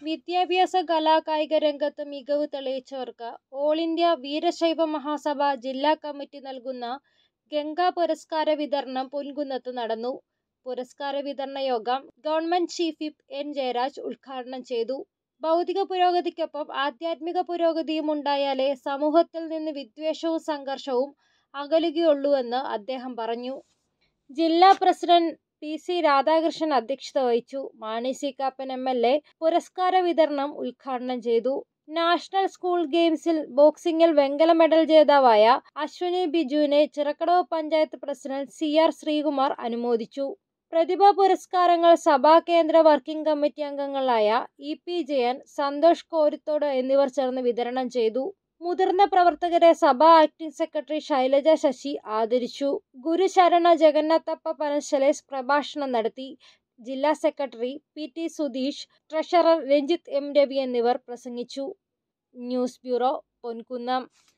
വിദ്യാഭ്യാസ കലാകായിക രംഗത്ത് മികവ് തെളിയിച്ചവർക്ക് ഓൾ ഇന്ത്യ വീരശൈവ മഹാസഭ ജില്ലാ കമ്മിറ്റി നൽകുന്ന ഗംഗാ പുരസ്കാര വിതരണം പൊൻകുന്നത്ത് നടന്നു പുരസ്കാര വിതരണ യോഗം government chief whip N Jayaraj ഉദ്ഘാടനം ചെയ്തു ഭൗതിക പുരോഗതിക്കൊപ്പം ആധ്യാത്മിക പുരോഗതിയും ഉണ്ടായാലേ സമൂഹത്തിൽ നിന്ന് വിദ്വേഷവും സംഘർഷവും അകലുകയുള്ളൂവെന്ന് അദ്ദേഹം പറഞ്ഞു ജില്ലാ പ്രസിഡന്റ് പി സി രാധാകൃഷ്ണൻ അധ്യക്ഷത വഹിച്ചു Mani C Kappan M L A പുരസ്കാര വിതരണം ഉദ്ഘാടനം ചെയ്തു നാഷണൽ സ്കൂൾ ഗെയിംസിൽ ബോക്സിംഗിൽ വെങ്കല മെഡൽ ജേതാവായ അശ്വിനി ബിജുവിനെ Chirakkadavu panchayat president C R Sreekumar അനുമോദിച്ചു പ്രതിഭാ പുരസ്കാരങ്ങൾ സഭാ കേന്ദ്ര വർക്കിംഗ് കമ്മിറ്റി അംഗങ്ങളായ ഇ പി ജയൻ സന്തോഷ് കോരിത്തോട് എന്നിവർ ചേർന്ന് വിതരണം ചെയ്തു മുതിർന്ന പ്രവർത്തകരെ സഭാ ആക്ടിംഗ് സെക്രട്ടറി ശൈലജ ശശി ആദരിച്ചു ഗുരുശരണ ജഗന്നാഥപ്പ പനശലേസ് പ്രഭാഷണം നടത്തി ജില്ലാ secretary P T Sudheesh treasurer Ranjith M Ravi എന്നിവർ പ്രസംഗിച്ചു ന്യൂസ് ബ്യൂറോ പൊൻകുന്നം